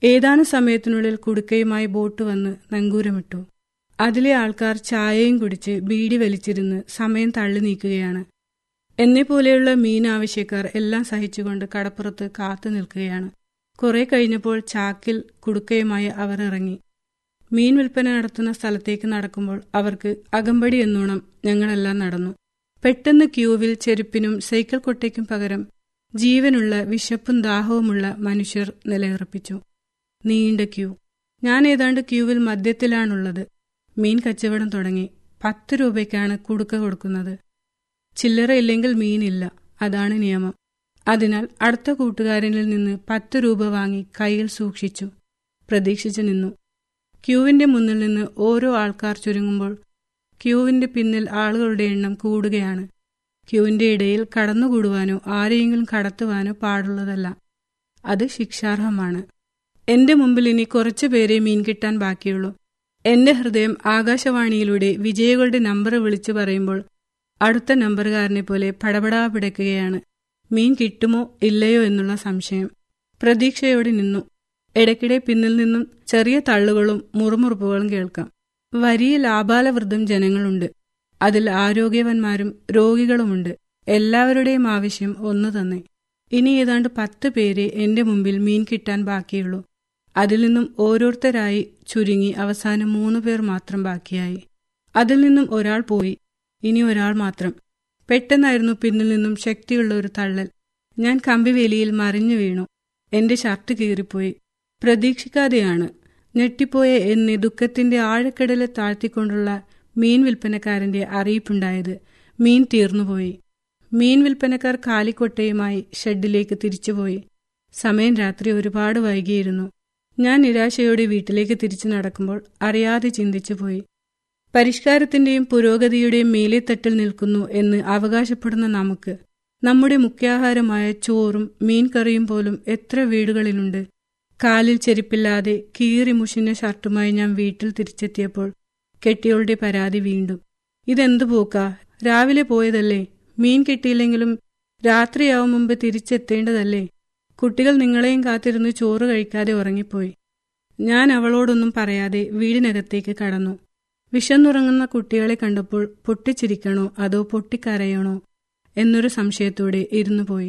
ഏതാനും സമയത്തിനുള്ളിൽ കുടുക്കയുമായി ബോട്ട് വന്ന് നങ്കൂരമിട്ടു അതിലെ ആൾക്കാർ ചായയും കുടിച്ച് ബീഡി വലിച്ചിരുന്ന് സമയം തള്ളി നീക്കുകയാണ് എന്നെപ്പോലെയുള്ള മീൻ ആവശ്യക്കാർ എല്ലാം സഹിച്ചുകൊണ്ട് കടപ്പുറത്ത് കാത്തു നിൽക്കുകയാണ് കുറെ കഴിഞ്ഞപ്പോൾ ചാക്കിൽ കുടുക്കയുമായി അവർ ഇറങ്ങി മീൻ വിൽപ്പന നടത്തുന്ന സ്ഥലത്തേക്ക് നടക്കുമ്പോൾ അവർക്ക് അകമ്പടി എന്നോണം ഞങ്ങളെല്ലാം നടന്നു പെട്ടെന്ന് ക്യൂവിൽ ചെരുപ്പിനും സൈക്കിൾ കൊട്ടയ്ക്കും പകരം ജീവനുള്ള വിശപ്പും ദാഹവുമുള്ള മനുഷ്യർ നിലയുറപ്പിച്ചു നീണ്ട ക്യൂ ഞാൻ ഏതാണ്ട് ക്യൂവിൽ മധ്യത്തിലാണുള്ളത് മീൻ കച്ചവടം തുടങ്ങി പത്ത് രൂപയ്ക്കാണ് കുടുക്ക കൊടുക്കുന്നത് ചില്ലറ ഇല്ലെങ്കിൽ മീനില്ല അതാണ് നിയമം അതിനാൽ അടുത്ത കൂട്ടുകാരനിൽ നിന്ന് പത്ത് രൂപ വാങ്ങി കയ്യിൽ സൂക്ഷിച്ചു പ്രതീക്ഷിച്ചു നിന്നു ക്യൂവിന്റെ മുന്നിൽ നിന്ന് ഓരോ ആൾക്കാർ ചുരുങ്ങുമ്പോൾ ക്യൂവിന്റെ പിന്നിൽ ആളുകളുടെ എണ്ണം കൂടുകയാണ് ക്യൂവിന്റെ ഇടയിൽ കടന്നുകൂടുവാനോ ആരെയെങ്കിലും കടത്തുവാനോ പാടുള്ളതല്ല അത് ശിക്ഷാർഹമാണ് എന്റെ മുമ്പിൽ ഇനി കുറച്ചു പേരെ മീൻ കിട്ടാൻ ബാക്കിയുള്ളൂ എന്റെ ഹൃദയം ആകാശവാണിയിലൂടെ വിജയികളുടെ നമ്പർ വിളിച്ചു പറയുമ്പോൾ അടുത്ത നമ്പറുകാരനെ പോലെ പടപടാ പിടയ്ക്കുകയാണ് മീൻ കിട്ടുമോ ഇല്ലയോ എന്നുള്ള സംശയം പ്രതീക്ഷയോടെ നിന്നു ഇടയ്ക്കിടെ പിന്നിൽ നിന്നും ചെറിയ തള്ളുകളും മുറുമുറുപ്പുകളും കേൾക്കാം വലിയ ലാഭാലവൃദ്ധം ജനങ്ങളുണ്ട് അതിൽ ആരോഗ്യവന്മാരും രോഗികളുമുണ്ട് എല്ലാവരുടെയും ആവശ്യം ഒന്നു തന്നെ ഇനി ഏതാണ്ട് പത്ത് പേരെ എന്റെ മുമ്പിൽ മീൻ കിട്ടാൻ ബാക്കിയുള്ളൂ അതിൽ നിന്നും ഓരോരുത്തരായി ചുരുങ്ങി അവസാനം മൂന്നു പേർ മാത്രം ബാക്കിയായി അതിൽ നിന്നും ഒരാൾ പോയി ഇനി ഒരാൾ മാത്രം പെട്ടെന്നായിരുന്നു പിന്നിൽ നിന്നും ശക്തിയുള്ള ഒരു തള്ളൽ ഞാൻ കമ്പിവേലിയിൽ മറിഞ്ഞു വീണു എന്റെ ഷർട്ട് കീറിപ്പോയി പ്രതീക്ഷിക്കാതെയാണ് ഞെട്ടിപ്പോയ എന്നെ ദുഃഖത്തിന്റെ ആഴക്കടലെ താഴ്ത്തിക്കൊണ്ടുള്ള മീൻ വിൽപ്പനക്കാരന്റെ അറിയിപ്പുണ്ടായത് മീൻ തീർന്നുപോയി മീൻ വിൽപ്പനക്കാർ കാലിക്കൊട്ടയുമായി ഷെഡിലേക്ക് തിരിച്ചുപോയി സമയം രാത്രി ഒരുപാട് വൈകിയിരുന്നു ഞാൻ നിരാശയോടെ വീട്ടിലേക്ക് തിരിച്ചു നടക്കുമ്പോൾ അറിയാതെ ചിന്തിച്ചുപോയി പരിഷ്കാരത്തിന്റെയും പുരോഗതിയുടെയും മേലേത്തട്ടിൽ നിൽക്കുന്നു എന്ന് അവകാശപ്പെടുന്ന നമുക്ക് നമ്മുടെ മുഖ്യാഹാരമായ ചോറും മീൻകറിയും പോലും എത്ര വീടുകളിലുണ്ട് കാലിൽ ചെരുപ്പില്ലാതെ കീറി മുഷിഞ്ഞ ഷർട്ടുമായി ഞാൻ വീട്ടിൽ തിരിച്ചെത്തിയപ്പോൾ കെട്ടിയോളുടെ പരാതി വീണ്ടും ഇതെന്തു പോക്കാ രാവിലെ പോയതല്ലേ മീൻ കിട്ടിയില്ലെങ്കിലും രാത്രിയാവും മുമ്പ് തിരിച്ചെത്തേണ്ടതല്ലേ കുട്ടികൾ നിങ്ങളെയും കാത്തിരുന്ന് ചോറ് കഴിക്കാതെ ഉറങ്ങിപ്പോയി ഞാൻ അവളോടൊന്നും പറയാതെ വീടിനകത്തേക്ക് കടന്നു വിശന്നുറങ്ങുന്ന കുട്ടികളെ കണ്ടപ്പോൾ പൊട്ടിച്ചിരിക്കണോ അതോ പൊട്ടിക്കരയണോ എന്നൊരു സംശയത്തോടെ ഇരുന്നു പോയി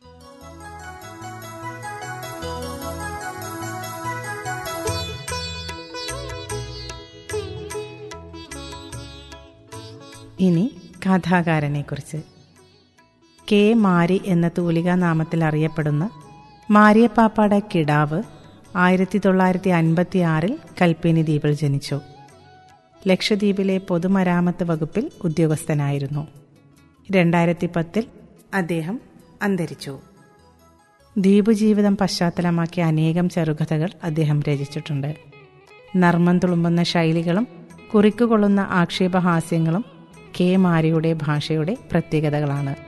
ഇനി കഥാകാരനെക്കുറിച്ച് കെ മാരി എന്ന തൂലികാ നാമത്തിൽ അറിയപ്പെടുന്ന മാരിയപ്പാപ്പാട കിടാവ് ആയിരത്തി തൊള്ളായിരത്തി അൻപത്തി ആറിൽ കൽപ്പിനി ദ്വീപിൽ ജനിച്ചു ലക്ഷദ്വീപിലെ പൊതുമരാമത്ത് വകുപ്പിൽ ഉദ്യോഗസ്ഥനായിരുന്നു രണ്ടായിരത്തി പത്തിൽ അദ്ദേഹം അന്തരിച്ചു ദ്വീപ് ജീവിതം പശ്ചാത്തലമാക്കിയ അനേകം ചെറുകഥകൾ അദ്ദേഹം രചിച്ചിട്ടുണ്ട് നർമ്മം തുളുമ്പുന്ന ശൈലികളും കുറിക്കുകൊള്ളുന്ന ആക്ഷേപഹാസ്യങ്ങളും കെ മാരിയുടെ ഭാഷയുടെ പ്രത്യേകതകളാണ്